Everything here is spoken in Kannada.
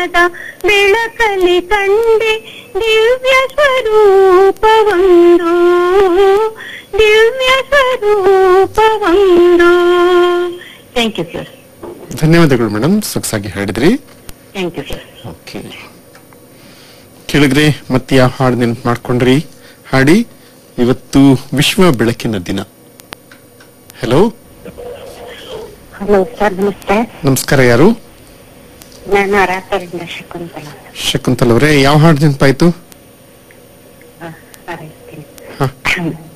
ಬೆಳಕಲಿ ಕಂಡೆ ದಿವ್ಯ ಸ್ವರೂಪವೊಂದು ದಿವ್ಯ ಸ್ವರೂಪವೊಂದು ಥ್ಯಾಂಕ್ ಯು ಸರ್ ಧನ್ಯವಾದಗಳು ಮೇಡಮ್ ಸೊಗಸಾಗಿ ಹೇಳಿದ್ರಿ ಥ್ಯಾಂಕ್ ಯು ಸರ್ ಓಕೆ ಕೇಳಿದ್ರೆ ಮತ್ತೆ ಯಾವ ಹಾಡು ನೆನ್ಪು ಮಾಡ್ಕೊಂಡ್ರಿ ಹಾಡಿ ಇವತ್ತು ವಿಶ್ವ ಬೆಳಕಿನ ದಿನ ಹಲೋ ಹಲೋ ಸರ್ ನಮಸ್ತೆ ನಮಸ್ಕಾರ ಯಾರು ನಾನು ರಾತ್ರಿಯಿಂದ ಶಕುಂತಲ ಶಕುಂತಲ್ ಅವರೇ ಯಾವ ಹಾಡು ನೆನಪಾಯ್ತು ಹಾರೈಸ್ತೀನಿ ಹ